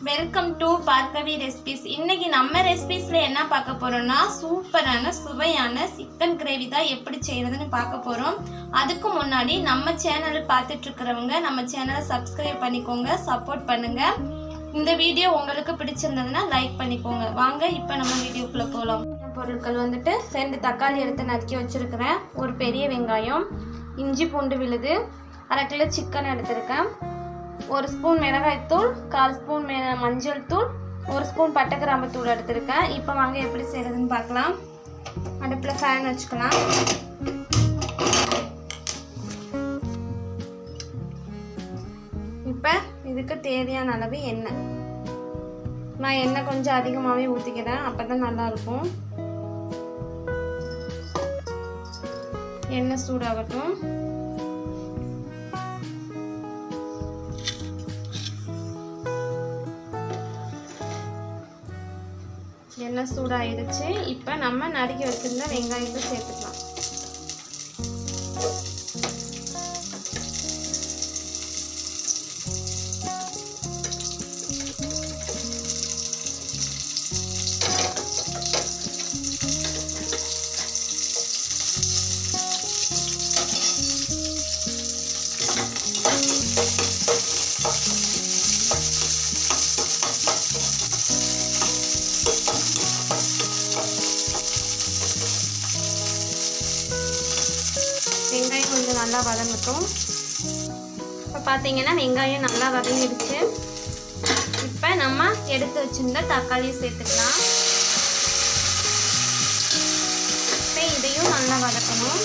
welcome to Bhargavi recipes இன்னைக்கு நம்ம ரெசிபிஸ்ல என்ன பார்க்க போறோம்னா சூப்பரான சுவையான சிக்கன் கிரேவி தான் எப்படி செய்யறதுன்னு பார்க்க போறோம் அதுக்கு முன்னாடி நம்ம சேனல் பார்த்துட்டு இருக்கிறவங்க நம்ம சேனலை சப்ஸ்கிரைப் பண்ணிக்கோங்க சப்போர்ட் பண்ணுங்க இந்த வீடியோ உங்களுக்கு பிடிச்சிருந்ததுன்னா லைக் பண்ணிக்கோங்க வாங்க இப்போ நம்ம வீடியோக்குள்ள போகலாம் பொருட்கள் வந்துட்டு ரெண்டு தக்காளி எடுத்து நறுக்கி வச்சிருக்கிறேன் ஒரு பெரிய வெங்காயம் இஞ்சி பூண்டு விழுது அரை கிலோ சிக்கன் எடுத்திருக்கேன் ஒரு ஸ்பூன் மிளகாய்த்தூள் கால் ஸ்பூன் மெ மஞ்சள் தூள் ஒரு ஸ்பூன் பட்டை கிராம்பு தூள் எடுத்திருக்கேன் இப்போ வாங்க எப்படி செய்கிறதுன்னு பார்க்கலாம் அடுப்பில் ஃபேன் வச்சுக்கலாம் இப்போ இதுக்கு தேவையான அளவு எண்ணெய் நான் எண்ணெய் கொஞ்சம் அதிகமாகவே ஊற்றிக்கிறேன் அப்போ தான் நல்லாயிருக்கும் எண்ணெய் சூடாகட்டும் எண்ணெய் சூடாயிருச்சு இப்போ நம்ம நறுக்கி வச்சிருந்த வெங்காயத்தை சேர்த்துக்கலாம் வெங்காயம் கொஞ்சம் நல்லா வதங்கட்டும் இப்போ பார்த்தீங்கன்னா வெங்காயம் நல்லா வதங்கிடுச்சு இப்போ நம்ம எடுத்து வச்சிருந்த தக்காளியை சேர்த்துக்கலாம் இப்போ இதையும் நல்லா வதக்கணும்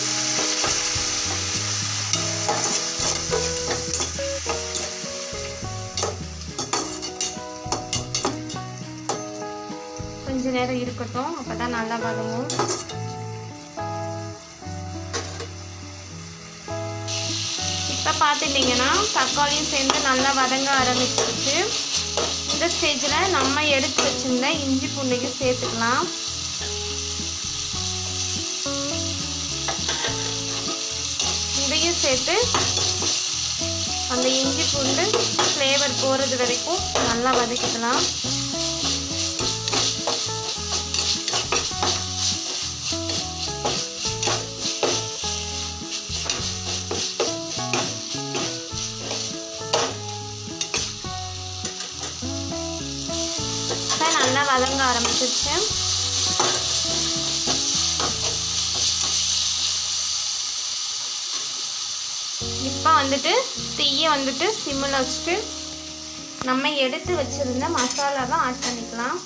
கொஞ்ச நேரம் இருக்கட்டும் அப்போ தான் நல்லா வதங்கும் இப்போ பார்த்துட்டிங்கன்னா தக்காளியும் சேர்ந்து நல்லா வதங்க ஆரம்பிச்சிருச்சு இந்த ஸ்டேஜில் நம்ம எடுத்து வச்சிருந்த இஞ்சி பூண்டையும் சேர்த்துக்கலாம் இதையும் சேர்த்து அந்த இஞ்சி பூண்டு ஃப்ளேவர் போகிறது வரைக்கும் நல்லா வதக்கிக்கலாம் இப்போ நல்லா வதங்க ஆரம்பிச்சிருச்சு இப்போ வந்துட்டு தீயை வந்துட்டு சிம்மில் வச்சுட்டு நம்ம எடுத்து வச்சிருந்த மசாலாவை ஆட் பண்ணிக்கலாம்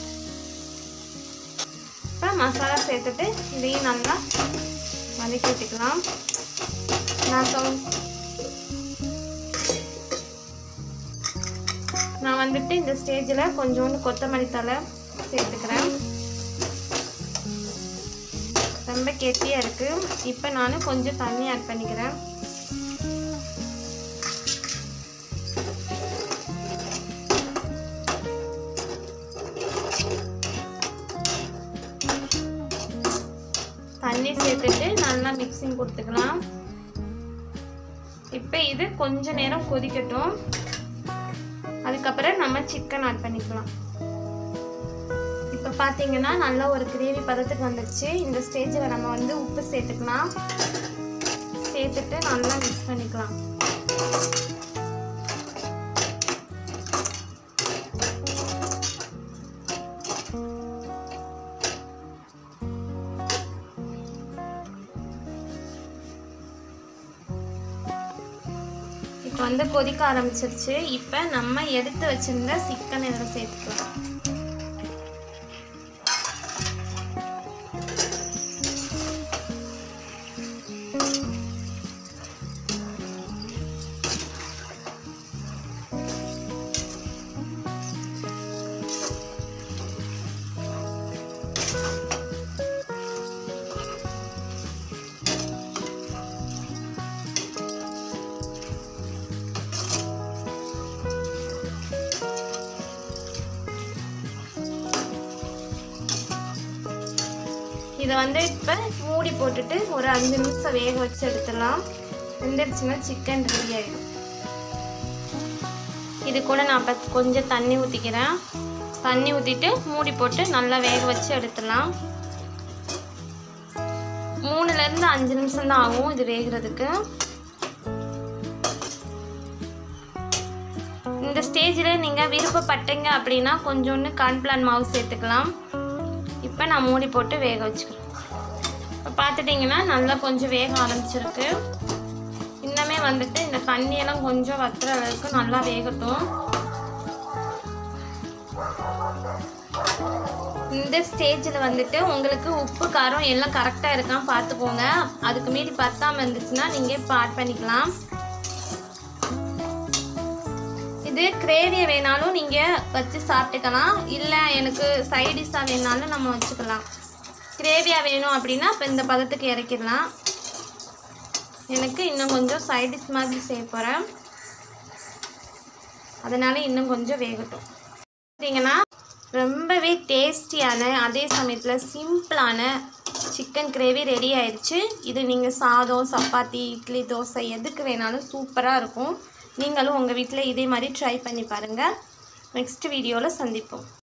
இப்போ மசாலா சேர்த்துட்டு இதையும் நல்லா வதக்கி விட்டுக்கலாம் நான் சொல் நான் வந்துட்டு இந்த ஸ்டேஜில் கொஞ்சோண்டு கொத்தமல்லி தலை சேர்த்துக்கிறேன் ரொம்ப கெட்டியாக இருக்குது இப்போ நான் கொஞ்சம் தண்ணி ஆட் பண்ணிக்கிறேன் தண்ணி சேர்த்துட்டு நல்லா மிக்சிங் கொடுத்துக்கலாம் இப்போ இது கொஞ்ச நேரம் கொதிக்கட்டும் அதுக்கப்புறம் நம்ம சிக்கன் ஆட் பண்ணிக்கலாம் இப்போ பார்த்தீங்கன்னா நல்லா ஒரு கிரேவி பதத்துக்கு வந்துடுச்சு இந்த ஸ்டேஜில் நம்ம வந்து உப்பு சேர்த்துக்கலாம் சேர்த்துட்டு நல்லா மிக்ஸ் பண்ணிக்கலாம் இப்போ வந்து கொதிக்க ஆரம்பிச்சிருச்சு இப்போ நம்ம எடுத்து வச்சிருந்த சிக்கன் இதில் சேர்த்துக்கலாம் இதை வந்து இப்போ மூடி போட்டுட்டு ஒரு அஞ்சு நிமிஷம் வேக வச்சு எடுத்துடலாம் வெந்துருச்சுன்னா சிக்கன் ரெடி ஆயிடும் இது கூட நான் இப்போ கொஞ்சம் தண்ணி ஊற்றிக்கிறேன் தண்ணி ஊற்றிட்டு மூடி போட்டு நல்லா வேக வச்சு எடுத்துடலாம் மூணுலேருந்து அஞ்சு நிமிஷம் தான் ஆகும் இது வேகிறதுக்கு இந்த ஸ்டேஜில் நீங்கள் விருப்பப்பட்டீங்க அப்படின்னா கொஞ்சோண்டு கார்ன்ஃப்ளான் மாவு சேர்த்துக்கலாம் இப்போ நான் மூடி போட்டு வேக வச்சுக்கிறேன் இப்போ பார்த்துட்டிங்கன்னா நல்லா கொஞ்சம் வேக ஆரம்பிச்சிருக்கு இன்னமே வந்துட்டு இந்த தண்ணியெல்லாம் கொஞ்சம் வத்துற அளவுக்கு நல்லா வேகட்டும் இந்த ஸ்டேஜில் வந்துட்டு உங்களுக்கு உப்பு காரம் எல்லாம் கரெக்டாக இருக்கான்னு பார்த்துக்கோங்க அதுக்கு மீறி பத்தாமல் இருந்துச்சுன்னா நீங்கள் இப்போ ஆட் பண்ணிக்கலாம் இது கிரேவியை வேணாலும் நீங்கள் வச்சு சாப்பிட்டுக்கலாம் இல்லை எனக்கு சைடிஷாக வேணாலும் நம்ம வச்சுக்கலாம் கிரேவியாக வேணும் அப்படின்னா இப்போ இந்த பதத்துக்கு இறக்கிடலாம் எனக்கு இன்னும் கொஞ்சம் சைடிஷ் மாதிரி செய்ய போகிறேன் அதனால் இன்னும் கொஞ்சம் வேகட்டும் பார்த்தீங்கன்னா ரொம்பவே டேஸ்டியான அதே சமயத்தில் சிம்பிளான சிக்கன் கிரேவி ரெடி ஆயிடுச்சு இது நீங்கள் சாதம் சப்பாத்தி இட்லி தோசை எதுக்கு வேணாலும் சூப்பராக இருக்கும் நீங்களும் உங்கள் வீட்டில் இதே மாதிரி ட்ரை பண்ணி பாருங்கள் நெக்ஸ்ட் வீடியோவில் சந்திப்போம்